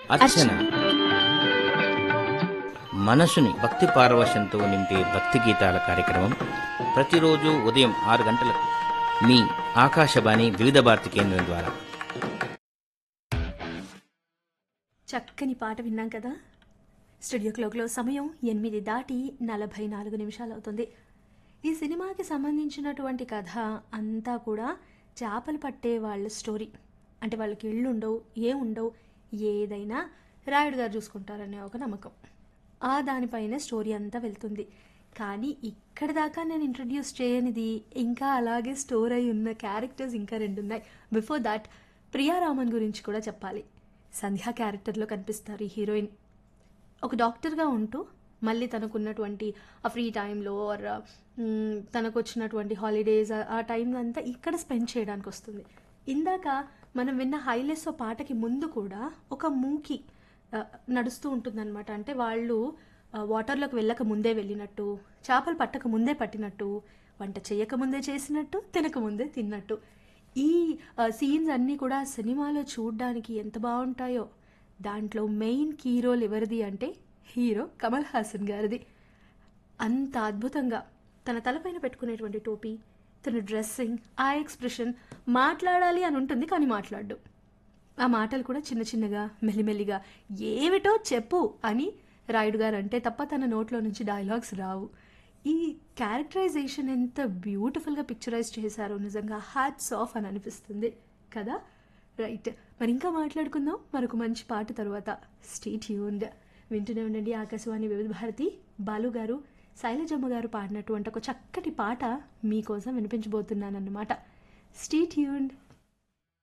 అర్చన మనసుని భక్తి పారవశంతో నింపే భక్తి గీతాల కార్యక్రమం ప్రతిరోజు ఉదయం ఆరు గంటలకు మీ ఆకాశవాణి వివిధ భారతి కేంద్రం ద్వారా చక్కని పాట విన్నాం కదా స్టూడియో క్లోక్లో సమయం ఎనిమిది దాటి నలభై నాలుగు నిమిషాలు అవుతుంది ఈ సినిమాకి సంబంధించినటువంటి కథ అంతా కూడా చేపలు పట్టే వాళ్ళ స్టోరీ అంటే వాళ్ళకి ఇళ్ళు ఉండవు ఏ ఉండవు ఏదైనా రాయుడు గారు చూసుకుంటారనే ఒక నమ్మకం ఆ దానిపైన స్టోరీ అంతా వెళ్తుంది కానీ ఇక్కడ దాకా నేను ఇంట్రడ్యూస్ చేయనిది ఇంకా అలాగే స్టోర్ అయి ఉన్న క్యారెక్టర్స్ ఇంకా రెండు ఉన్నాయి బిఫోర్ దాట్ ప్రియారామన్ గురించి కూడా చెప్పాలి సంధ్యా క్యారెక్టర్లో కనిపిస్తారు ఈ హీరోయిన్ ఒక డాక్టర్గా ఉంటూ మళ్ళీ తనకున్నటువంటి ఆ ఫ్రీ టైంలో ఆర్ తనకు వచ్చినటువంటి హాలిడేస్ ఆ టైం అంతా ఇక్కడ స్పెండ్ చేయడానికి వస్తుంది ఇందాక మనం విన్న హైలెస్ పాటకి ముందు కూడా ఒక మూకి ఆ, నడుస్తూ ఉంటుందన్నమాట అంటే వాళ్ళు ఆ, వాటర్లోకి వెళ్ళక ముందే వెళ్ళినట్టు చేపలు పట్టక ముందే పట్టినట్టు వంట చేయక ముందే చేసినట్టు తినక ముందే తిన్నట్టు ఈ సీన్స్ అన్నీ కూడా సినిమాలో చూడడానికి ఎంత బాగుంటాయో దాంట్లో మెయిన్ కీ రోల్ ఎవరిది అంటే హీరో కమల్ హాసన్ గారిది అంత అద్భుతంగా తన తలపైన పెట్టుకునేటువంటి టోపీ తన డ్రెస్సింగ్ ఆ ఎక్స్ప్రెషన్ మాట్లాడాలి అని ఉంటుంది కానీ మాట్లాడు ఆ మాటలు కూడా చిన్న చిన్నగా మెల్లిమెల్లిగా ఏమిటో చెప్పు అని రాయుడు గారు అంటే తప్ప తన నోట్లో నుంచి డైలాగ్స్ రావు ఈ క్యారెక్టరైజేషన్ ఎంత బ్యూటిఫుల్గా పిక్చరైజ్ చేశారో నిజంగా హ్యాట్స్ ఆఫ్ అని అనిపిస్తుంది కదా రైట్ మరి ఇంకా మాట్లాడుకుందాం మరొక మంచి పాట తర్వాత స్టేట్ యూన్డ్ వింటూనే ఉండండి ఆకాశవాణి వివిధ భారతి బాలు గారు శైలజమ్మ గారు పాడినటువంటి ఒక చక్కటి పాట మీకోసం వినిపించబోతున్నానన్నమాట స్టేట్ యూన్డ్